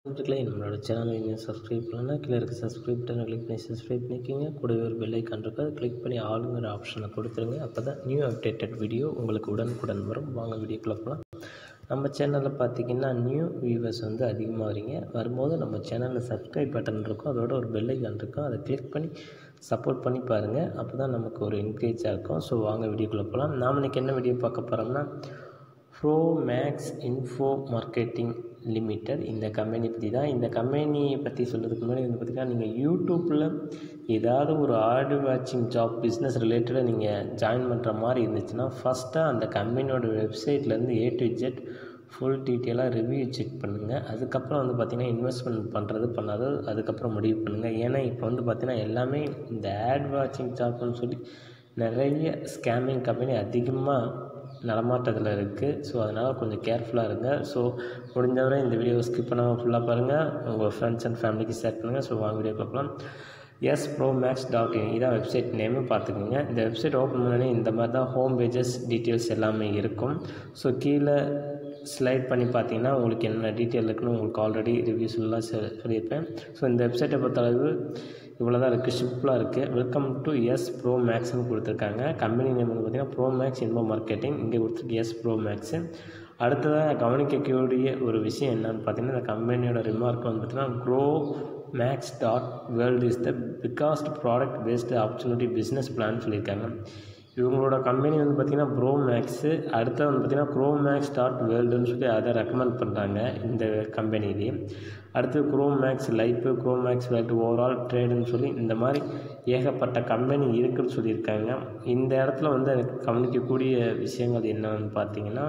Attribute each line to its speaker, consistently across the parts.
Speaker 1: நண்பர்களே நம்மளோட சேனலை நீங்கள் சப்ஸ்கிரைப் பண்ணலன்னா கீழே இருக்க சப்ஸ்கிரைப் பட்டனை கிளிக் பண்ணி சப்ஸ்கிரைப் பண்ணிக்கிங்க கூடவே ஒரு பெல் ஐக்கான் இருக்கு அதை கிளிக் பண்ணி ஆளுங்கிற ஆப்ஷனை கொடுத்துருங்க அப்போ தான் நியூ அப்டேட்டட் வீடியோ உங்களுக்கு உடனுக்குடன் வரும் வாங்க வீடியோக்குள்ள போகலாம் நம்ம சேனலில் பார்த்தீங்கன்னா நியூ வியூவர்ஸ் வந்து அதிகமாக வரீங்க வரும்போது நம்ம சேனலில் சப்ஸ்கிரைப் பட்டன் இருக்கும் அதோட ஒரு பெல் ஐக்கான் இருக்கும் அதை கிளிக் பண்ணி சப்போர்ட் பண்ணி பாருங்கள் அப்போ தான் நமக்கு ஒரு என்கரேஜாக இருக்கும் ஸோ வாங்க வீடியோக்குள்ளே போகலாம் நாம் இன்றைக்கி என்ன வீடியோ பார்க்க போகிறோம்னா Pro Max Info Marketing Limited இந்த கம்பெனி பற்றி தான் இந்த கம்பெனியை பற்றி சொல்கிறதுக்கு முன்னாடி வந்து பார்த்திங்கன்னா நீங்கள் யூடியூப்பில் ஏதாவது ஒரு ஆடு வாட்சிங் ஜாப் பிஸ்னஸ் ரிலேட்டடாக நீங்கள் ஜாயின் பண்ணுற மாதிரி இருந்துச்சுன்னா ஃபஸ்ட்டாக அந்த கம்பெனியோட வெப்சைட்லேருந்து ஏ டு ஜெட் ஃபுல் டீட்டெயிலாக ரிவ்யூ செக் பண்ணுங்கள் அதுக்கப்புறம் வந்து பார்த்திங்கன்னா இன்வெஸ்ட்மெண்ட் பண்ணுறது பண்ணாது அதுக்கப்புறம் முடிவு பண்ணுங்கள் ஏன்னா இப்போ வந்து பார்த்திங்கன்னா எல்லாமே இந்த ஆட் வாட்சிங் ஜாப்னு சொல்லி நிறைய ஸ்கேமிங் கம்பெனி அதிகமாக நடமாட்டத்தில் இருக்குது ஸோ அதனால் கொஞ்சம் கேர்ஃபுல்லாக இருங்க ஸோ முடிஞ்சவரை இந்த வீடியோ ஸ்கிப் பண்ணாமல் ஃபுல்லாக பாருங்கள் உங்கள் ஃப்ரெண்ட்ஸ் அண்ட் ஃபேமிலிக்கு ஷேர் பண்ணுங்கள் ஸோ வாங்க வீடியோ பார்க்கலாம் S Pro Max dot in இதான் வெப்சைட் நேமு பார்த்துக்கோங்க இந்த வெப்சைட் ஓப்பன் பண்ணோடனே இந்த மாதிரி தான் ஹோம் பேஜஸ் டீட்டெயில்ஸ் எல்லாமே இருக்கும் ஸோ கீழே ஸ்லைட் பண்ணி பார்த்தீங்கன்னா உங்களுக்கு என்ன டீட்டெயில் இருக்குன்னு உங்களுக்கு ஆல்ரெடி ரிவ்யூஸ்லாம் சொல்லியிருப்பேன் ஸோ இந்த வெப்சைட்டை பொறுத்தளவு இவ்வளோ தான் இருக்குது சிம்பிளாக இருக்குது வெல்கம் டு எஸ் ப்ரோ மேக்ஸ்னு கொடுத்துருக்காங்க கம்பெனி நேம் வந்து பார்த்திங்கன்னா ப்ரோ மேக்ஸ் இன்போ மார்க்கெட்டிங் இங்கே கொடுத்துருக்கு எஸ் ப்ரோ மேக்ஸு அடுத்ததாக கவனிக்கக்கூடிய ஒரு விஷயம் என்னன்னு பார்த்தீங்கன்னா இந்த கம்பெனியோட ரிமார்க் வந்து பார்த்திங்கன்னா Grow Max dot world is the biggest product based opportunity business plan சொல்லியிருக்காங்க இவங்களோட கம்பெனி வந்து பார்த்திங்கன்னா ப்ரோ மேக்ஸு அடுத்து வந்து பார்த்திங்கன்னா ப்ரோ மேக்ஸ் டாட் வேர்ல்டுன்னு சொல்லி அதை ரெக்கமெண்ட் பண்ணுறாங்க இந்த கம்பெனிலேயே அடுத்து Grow Max life Grow Max world overall ட்ரேடுன்னு சொல்லி இந்த மாதிரி ஏகப்பட்ட கம்பெனி இருக்குன்னு சொல்லியிருக்காங்க இந்த இடத்துல வந்து எனக்கு கவனிக்கக்கூடிய விஷயங்கள் என்னன்னு பார்த்தீங்கன்னா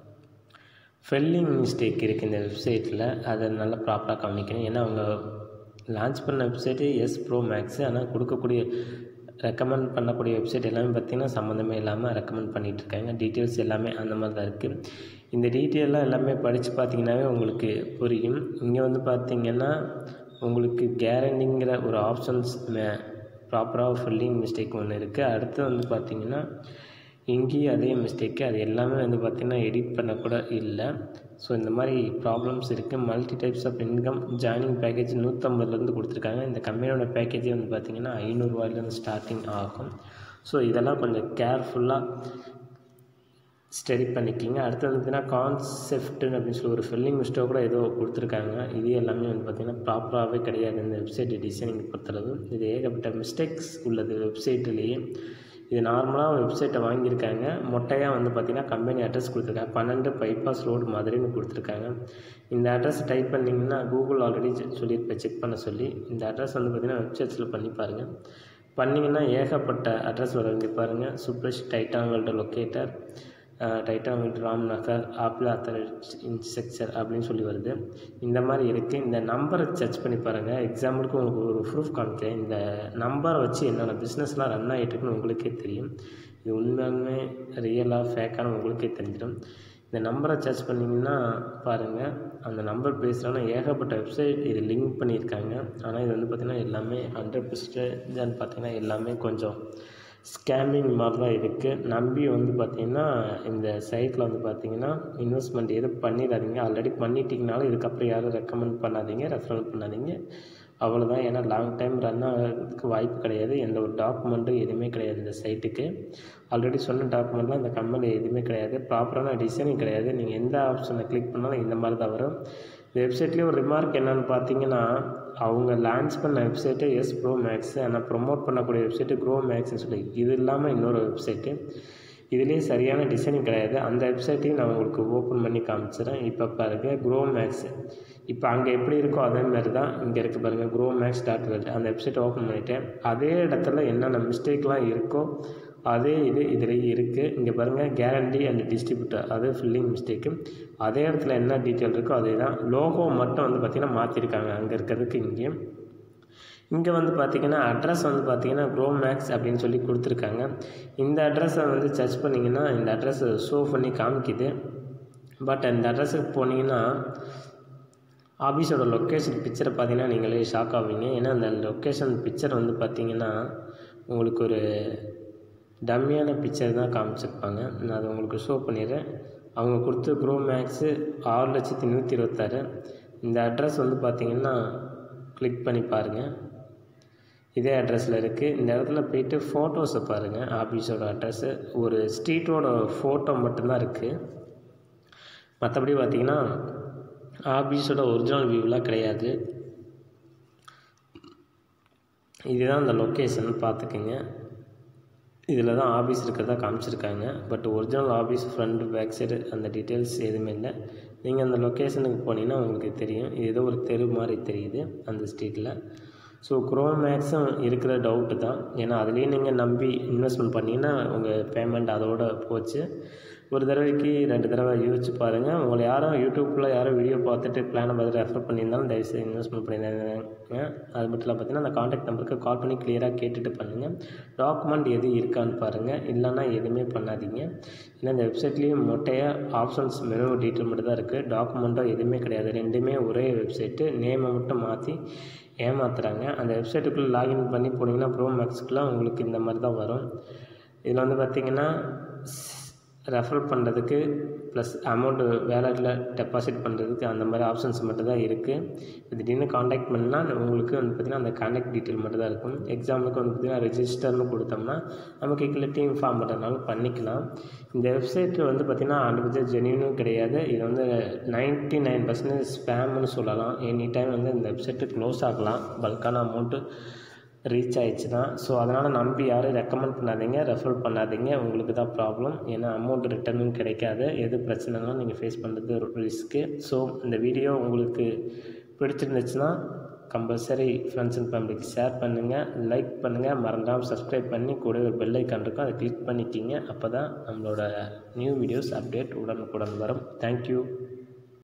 Speaker 1: ஃபெல்லிங் மிஸ்டேக் இருக்குது இந்த வெப்சைட்டில் அதை நல்லா ப்ராப்பராக கவனிக்கணும் ஏன்னா அவங்க லான்ச் பண்ண வெப்சைட்டு எஸ் ப்ரோ மேக்ஸு ஆனால் கொடுக்கக்கூடிய ரெக்கமெண்ட் பண்ணக்கூடிய வெப்சைட் எல்லாமே பார்த்திங்கன்னா சம்மந்தமே இல்லாமல் ரெக்கமெண்ட் பண்ணிகிட்டு இருக்காங்க டீட்டெயில்ஸ் எல்லாமே அந்த மாதிரி தான் இருக்குது இந்த டீட்டெயிலாம் எல்லாமே படித்து பார்த்தீங்கன்னாவே உங்களுக்கு புரியும் இங்கே வந்து பார்த்திங்கன்னா உங்களுக்கு கேரண்டிங்கிற ஒரு ஆப்ஷன்ஸ் மே ப்ராப்பராக ஃபில்லிங் மிஸ்டேக் ஒன்று இருக்குது அடுத்து வந்து பார்த்திங்கன்னா இங்கேயும் அதே மிஸ்டேக்கு அது எல்லாமே வந்து பார்த்திங்கன்னா எடிட் பண்ணக்கூட இல்லை ஸோ இந்த மாதிரி ப்ராப்ளம்ஸ் இருக்குது multi types of income joining package நூற்றம்பதுலேருந்து கொடுத்துருக்காங்க இந்த கம்பெனியோட பேக்கேஜே வந்து பார்த்திங்கன்னா ஐநூறுரூவாயிலேருந்து ஸ்டார்டிங் ஆகும் ஸோ இதெல்லாம் கொஞ்சம் கேர்ஃபுல்லாக ஸ்டடி பண்ணிக்கிங்க அடுத்து வந்து பார்த்திங்கன்னா கான்செப்ட்டுன்னு அப்படின்னு சொல்லி ஒரு ஃபில்லிங் மிஸ்டேக் கூட ஏதோ கொடுத்துருக்காங்க இது எல்லாமே வந்து பார்த்திங்கன்னா ப்ராப்பராகவே கிடையாது இந்த வெப்சைட் டிசைனிங் பொறுத்தளவு இது ஏகப்பட்ட மிஸ்டேக்ஸ் உள்ளது வெப்சைட்லேயே இது நார்மலாக வெப்சைட்டை வாங்கியிருக்காங்க மொட்டையாக வந்து பார்த்திங்கன்னா கம்பெனி அட்ரஸ் கொடுத்துருக்காங்க பன்னெண்டு பைபாஸ் ரோடு மதுரைன்னு கொடுத்துருக்காங்க இந்த அட்ரஸ் டைப் பண்ணிங்கன்னா கூகுள் ஆல்ரெடி சொல்லியிருப்பேன் செக் பண்ண சொல்லி இந்த அட்ரஸ் வந்து பார்த்திங்கன்னா வெப்சைட்ஸில் பண்ணி பாருங்கள் பண்ணிங்கன்னா ஏகப்பட்ட அட்ரஸ் வரும் இங்கே பாருங்கள் சுப்ரஷ் டைட்டாங்கல்ட லொக்கேட்டர் டைட்டாங்கல் ராம் நகர் ஆப்பிள் அத்தரிட் இன்ஸ்ட்ரக்சர் அப்படின்னு சொல்லி வருது இந்த மாதிரி இருக்குது இந்த நம்பரை சர்ச் பண்ணி பாருங்கள் எக்ஸாம்பிளுக்கு உங்களுக்கு ஒரு ப்ரூஃப் காமிக்கிறேன் இந்த நம்பரை வச்சு என்னென்ன பிஸ்னஸ்லாம் ரன் ஆகிட்டுருக்குன்னு உங்களுக்கே தெரியும் இது உண்மையாலுமே ரியலாக ஃபேக்கான உங்களுக்கே தெரிஞ்சிடும் இந்த நம்பரை சர்ச் பண்ணிங்கன்னா பாருங்கள் அந்த நம்பர் பேசுகிறோன்னா ஏகப்பட்ட வெப்சைட் இது லிங்க் பண்ணியிருக்காங்க ஆனால் இது வந்து பார்த்திங்கன்னா எல்லாமே ஹண்ட்ரட் பர்சன்டேஜான்னு பார்த்தீங்கன்னா எல்லாமே கொஞ்சம் ஸ்கேமிங் மாதிரி தான் இருக்குது நம்பி வந்து பார்த்திங்கன்னா இந்த சைட்டில் வந்து பார்த்திங்கன்னா இன்வெஸ்ட்மெண்ட் எதுவும் பண்ணிடாதீங்க ஆல்ரெடி பண்ணிட்டீங்கனாலும் இதுக்கப்புறம் யாரும் ரெக்கமெண்ட் பண்ணாதீங்க ரெஃபரல் பண்ணாதீங்க அவ்வளோதான் ஏன்னா லாங் டைம் ரன் ஆகிறதுக்கு வாய்ப்பு கிடையாது எந்த ஒரு டாக்குமெண்ட்டும் எதுவுமே கிடையாது இந்த சைட்டுக்கு ஆல்ரெடி சொன்ன டாக்குமெண்ட்லாம் இந்த கம்பெனி எதுவுமே கிடையாது ப்ராப்பரான டிசைனிங் கிடையாது நீங்கள் எந்த ஆப்ஷனை கிளிக் பண்ணாலும் இந்த மாதிரி தான் வரும் இந்த வெப்சைட்லேயே ஒரு ரிமார்க் என்னென்னு பார்த்தீங்கன்னா அவங்க லான்ச் பண்ண வெப்சைட்டு எஸ் ப்ரோ மேக்ஸு ஆனால் ப்ரொமோட் பண்ணக்கூடிய வெப்சைட்டு க்ரோ மேக்ஸ்னு சொல்லி இது இல்லாமல் இன்னொரு வெப்சைட்டு இதுலேயே சரியான டிசைனிங் கிடையாது அந்த வெப்சைட்டையும் நான் உங்களுக்கு ஓப்பன் பண்ணி காமிச்சிடறேன் இப்போ பாருங்கள் க்ரோ மேக்ஸு இப்போ அங்கே எப்படி இருக்கோ அதே மாதிரி தான் இங்கே இருக்குது பாருங்கள் க்ரோ மேக்ஸ் டாட் வேர்ல்டு அந்த வெப்சைட்டை ஓப்பன் பண்ணிவிட்டேன் அதே இடத்துல என்னென்ன மிஸ்டேக்லாம் இருக்கோ அதே இது இதில் இருக்குது இங்கே பாருங்கள் கேரண்டி அண்ட் டிஸ்ட்ரிபியூட்டர் அது ஃபில்லிங் மிஸ்டேக்கு அதே இடத்துல என்ன டீட்டெயில் இருக்கோ அதே தான் லோகோ மட்டும் வந்து பார்த்திங்கன்னா மாற்றிருக்காங்க அங்கே இருக்கிறதுக்கு இங்கேயும் இங்கே வந்து பார்த்திங்கன்னா அட்ரஸ் வந்து பார்த்திங்கன்னா க்ரோ மேக்ஸ் அப்படின்னு சொல்லி கொடுத்துருக்காங்க இந்த அட்ரஸை வந்து சர்ச் பண்ணிங்கன்னா இந்த அட்ரஸை ஷோ பண்ணி காமிக்குது பட் அந்த அட்ரஸுக்கு போனீங்கன்னா ஆஃபீஸோட லொக்கேஷன் பிக்சரை பார்த்தீங்கன்னா நீங்களே ஷாக் ஆவீங்க ஏன்னா அந்த லொக்கேஷன் பிக்சர் வந்து பார்த்திங்கன்னா உங்களுக்கு ஒரு டம்மியான பிக்சர் தான் காமிச்சிருப்பாங்க நான் அதை உங்களுக்கு ஷோ பண்ணிடுறேன் அவங்க கொடுத்த க்ரோ மேக்ஸு ஆறு லட்சத்தி நூற்றி இருபத்தாறு இந்த அட்ரஸ் வந்து பார்த்திங்கன்னா கிளிக் பண்ணி பாருங்கள் இதே அட்ரஸில் இருக்குது இந்த இடத்துல போயிட்டு ஃபோட்டோஸை பாருங்கள் ஆஃபீஸோட அட்ரஸ்ஸு ஒரு ஸ்ட்ரீட்டோட ஃபோட்டோ மட்டும்தான் இருக்குது மற்றபடி பார்த்திங்கன்னா ஆஃபீஸோட ஒரிஜினல் வியூலாம் கிடையாது இதுதான் அந்த லொக்கேஷன் பார்த்துக்குங்க இதில் தான் ஆஃபீஸ் இருக்கிறதா காமிச்சிருக்காங்க but original office front back side அந்த டீட்டெயில்ஸ் எதுவுமே இல்லை நீங்கள் அந்த லொக்கேஷனுக்கு போனீங்கன்னா உங்களுக்கு தெரியும் இது ஏதோ ஒரு தெரு மாதிரி தெரியுது அந்த ஸ்ட்ரீட்டில் ஸோ குரோம் மேக்ஸும் இருக்கிற டவுட்டு தான் ஏன்னா அதுலேயும் நீங்கள் நம்பி இன்வெஸ்ட்மெண்ட் பண்ணிங்கன்னா உங்கள் பேமெண்ட் அதோட போச்சு ஒரு தடவைக்கு ரெண்டு தடவை யோசிச்சு பாருங்கள் உங்களை யாரும் யூடியூப்பில் யாரும் வீடியோ பார்த்துட்டு பிளானை பார்த்து ரெஃபர் பண்ணியிருந்தாலும் தயவுசெய்து இன்வெஸ்ட்மெண்ட் பண்ணியிருந்தாங்க அது மட்டும் இல்லாமல் பார்த்தீங்கன்னா அந்த காண்டாக்ட் நம்பருக்கு கால் பண்ணி கிளியராக கேட்டுட்டு பண்ணுங்கள் டாக்குமெண்ட் எது இருக்கான்னு பாருங்கள் இல்லைன்னா எதுவுமே பண்ணாதீங்க ஏன்னா இந்த வெப்சைட்லேயும் மொட்டையாக ஆப்ஷன்ஸ் மெனு டீட்டெயில் மட்டும் தான் இருக்குது டாக்குமெண்ட்டோ எதுவுமே கிடையாது ரெண்டுமே ஒரே வெப்சைட்டு நேமை மட்டும் மாற்றி ஏமாத்துறாங்க அந்த வெப்சைட்டுக்குள்ளே லாகின் பண்ணி போனீங்கன்னா ப்ரோ மேக்ஸ்க்குலாம் உங்களுக்கு இந்த மாதிரி தான் வரும் இதில் வந்து பார்த்திங்கன்னா ரெஃபர் பண்ணுறதுக்கு ப்ளஸ் அமௌண்ட்டு வேலட்டில் டெபாசிட் பண்ணுறதுக்கு அந்த மாதிரி ஆப்ஷன்ஸ் மட்டும் தான் இருக்குது திடீர்னு காண்டாக்ட் பண்ணால் உங்களுக்கு வந்து பார்த்திங்கன்னா அந்த காண்டாக்ட் டீட்டெயில் மட்டும் தான் இருக்கும் எக்ஸாம்பிளுக்கு வந்து பார்த்திங்கன்னா ரெஜிஸ்டர்னு கொடுத்தோம்னா நமக்கு கீழே டீம் ஃபார்ம் பண்ணுறதுனாலும் பண்ணிக்கலாம் இந்த வெப்சைட் வந்து பார்த்திங்கன்னா ஹண்ட்ரட் பர்சன்ட் ஜென்யூனும் கிடையாது இது வந்து நைன்ட்டி நைன் பர்சன்டேஜ் ஸ்பேம்னு சொல்லலாம் எனி டைம் வந்து இந்த வெப்சைட்டு க்ளோஸ் ஆகலாம் பல்கான அமௌண்ட்டு ரீச் ஆயிடுச்சுன்னா ஸோ அதனால் நம்பி யாரும் ரெக்கமெண்ட் பண்ணாதீங்க ரெஃபர் பண்ணாதீங்க உங்களுக்கு தான் ப்ராப்ளம் ஏன்னா அமௌண்ட் ரிட்டர்னும் கிடைக்காது எது பிரச்சனைனாலும் நீங்கள் ஃபேஸ் பண்ணுறது ஒரு ரிஸ்க்கு ஸோ இந்த வீடியோ உங்களுக்கு பிடிச்சிருந்துச்சுன்னா கம்பல்சரி ஃப்ரெண்ட்ஸ் அண்ட் ஃபேமிலிக்கு ஷேர் பண்ணுங்கள் லைக் பண்ணுங்கள் மறந்துடாமல் சப்ஸ்கிரைப் பண்ணி கூட ஒரு பெல் ஐக்கான் இருக்கும் அதை கிளிக் பண்ணிக்கிங்க அப்போ தான் நம்மளோட நியூ வீடியோஸ் அப்டேட் உடனுக்குடன் வரும் தேங்க்யூ